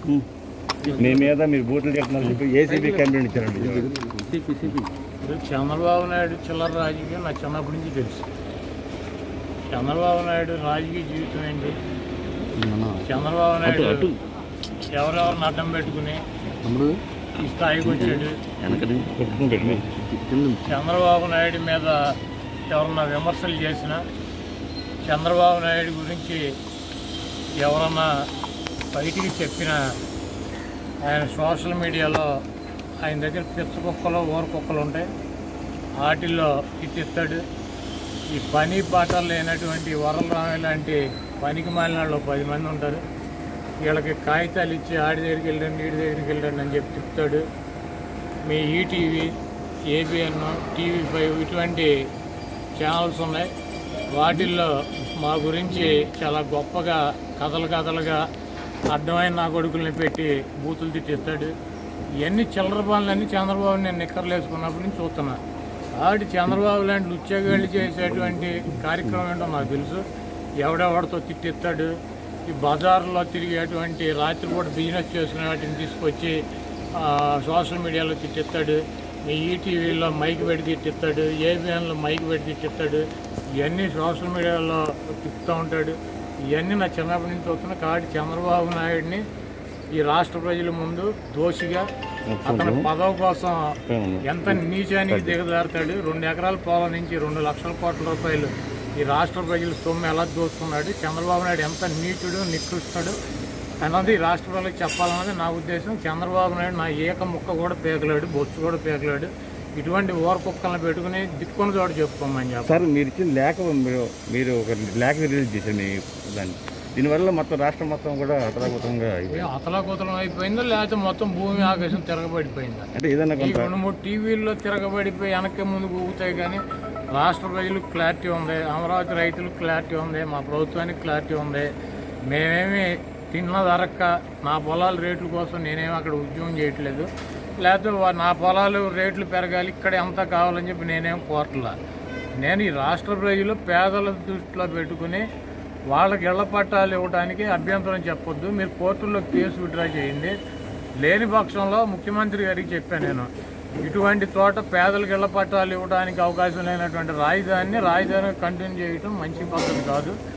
మీ మీద మీరు బూతులు చెప్తున్నారు చెప్పి ఏసీబీ కంప్లైంట్ ఇచ్చారండి ఇప్పుడు చంద్రబాబు నాయుడు చిల్లర రాజకీయం నాకు చిన్నప్పటి నుంచి తెలుసు చంద్రబాబు నాయుడు రాజకీయ జీవితం ఏంటి చంద్రబాబు నాయుడు ఎవరెవరిని అడ్డం పెట్టుకుని ఈ స్థాయికి వచ్చాడు పెట్టుకుని పెట్టుకుని చంద్రబాబు నాయుడు మీద ఎవరన్నా విమర్శలు చేసినా చంద్రబాబు నాయుడు గురించి ఎవరన్నా బయటికి చెప్పినా ఆయన సోషల్ మీడియాలో ఆయన దగ్గర పిచ్చ కుక్కలు ఊర కుక్కలు ఉంటాయి వాటిల్లో ఇట్టిస్తాడు ఈ పని పాటలు లేనటువంటి వరలరామి లాంటి పనికి మాలిన వాళ్ళు పది మంది ఉంటారు వీళ్ళకి కాగితాలు ఇచ్చి ఆడి దగ్గరికి వెళ్ళండి వీడి దగ్గరికి వెళ్ళండి అని చెప్పి తిప్పుతాడు మీ ఈటీవీ ఏబిఎన్ టీవీ ఫైవ్ ఇటువంటి ఛానల్స్ ఉన్నాయి వాటిల్లో మా గురించి చాలా గొప్పగా కథలు కథలుగా అడ్డమైన నా కొడుకుల్ని పెట్టి బూతులు తిట్టిస్తాడు ఇవన్నీ చిల్లర పనులన్నీ చంద్రబాబు నేను నిక్కర్లు వేసుకున్నప్పటి నుంచి చూస్తున్నా కాబట్టి చంద్రబాబు లాంటి ఉద్యోగాలు చేసేటువంటి కార్యక్రమం ఏంటో నాకు తెలుసు ఎవడెవడితో తిట్టిస్తాడు ఈ బజార్లో తిరిగేటువంటి రాత్రిపూట బిజినెస్ చేసుకునే వాటిని తీసుకొచ్చి ఆ, సోషల్ మీడియాలో తిట్టిస్తాడు మీ ఈటీవీలో మైక్ పెట్టి తిట్టిస్తాడు ఏబిఎన్లో మైక్ పెట్టి తిట్టిస్తాడు ఇవన్నీ సోషల్ మీడియాలో తిప్పుతూ ఉంటాడు ఇవన్నీ నా చిన్నప్పటి నుంచి చూస్తున్నా కాబట్టి చంద్రబాబు నాయుడిని ఈ రాష్ట్ర ప్రజల ముందు దోషిగా అతని పదవి కోసం ఎంత నీచానికి దిగజారుతాడు రెండు ఎకరాల పొలం నుంచి రెండు లక్షల కోట్ల రూపాయలు ఈ రాష్ట్ర ప్రజల సొమ్ము ఎలా దోసుకున్నాడు చంద్రబాబు నాయుడు ఎంత నీచుడు నికృష్టుడు అన్నది ఈ రాష్ట్ర ప్రజలకు చెప్పాలన్నది నా ఉద్దేశం చంద్రబాబు నాయుడు నా ఏక ముక్క కూడా పేకలేడు బొచ్చు కూడా పేకలేడు ఇటువంటి ఓర కుక్కలను పెట్టుకుని దిక్కున్న చోట చెప్పుకోమని చెప్పాలి సార్ మీరు ఇచ్చిన లేఖ మీరు మీరు ఒక లేఖ రిలీజ్ చేశారు మీ దాన్ని దీనివల్ల మొత్తం రాష్ట్రం మొత్తం కూడా అతలాకుతంగా అయిపోయింది అతలాకుతలం అయిపోయిందో లేకపోతే మొత్తం భూమి ఆకాశం తిరగబడిపోయిందా అంటే ఏదైనా ఈ కొంత రెండు మూడు టీవీల్లో తిరగబడిపోయి వెనక్కి ముందు ఊగుతాయి కానీ రాష్ట్ర ప్రజలకు క్లారిటీ ఉంది అమరావతి రైతులకు క్లారిటీ ఉంది మా ప్రభుత్వానికి క్లారిటీ ఉంది మేమేమి తిన్న ధరక్క నా పొలాల రేట్ల కోసం నేనేమి అక్కడ ఉద్యోగం చేయట్లేదు లేకపోతే వా- నా పొలాలు రేట్లు పెరగాలి ఇక్కడ ఎంత కావాలని చెప్పి నేనేం కోరట్లా నేను ఈ రాష్ట్ర ప్రజలు పేదల దృష్టిలో పెట్టుకుని వాళ్ళకి ఇళ్ల పట్టాలు ఇవ్వడానికి అభ్యంతరం చెప్పొద్దు మీరు కోర్టుల్లో కేసు విత్డ్రా చేయండి లేని పక్షంలో ముఖ్యమంత్రి గారికి చెప్పాను నేను ఇటువంటి చోట పేదలకు ఇళ్ల పట్టాలు ఇవ్వడానికి అవకాశం లేనటువంటి రాజధానిని రాజధాని కంటిన్యూ చేయడం మంచి పద్ధతి కాదు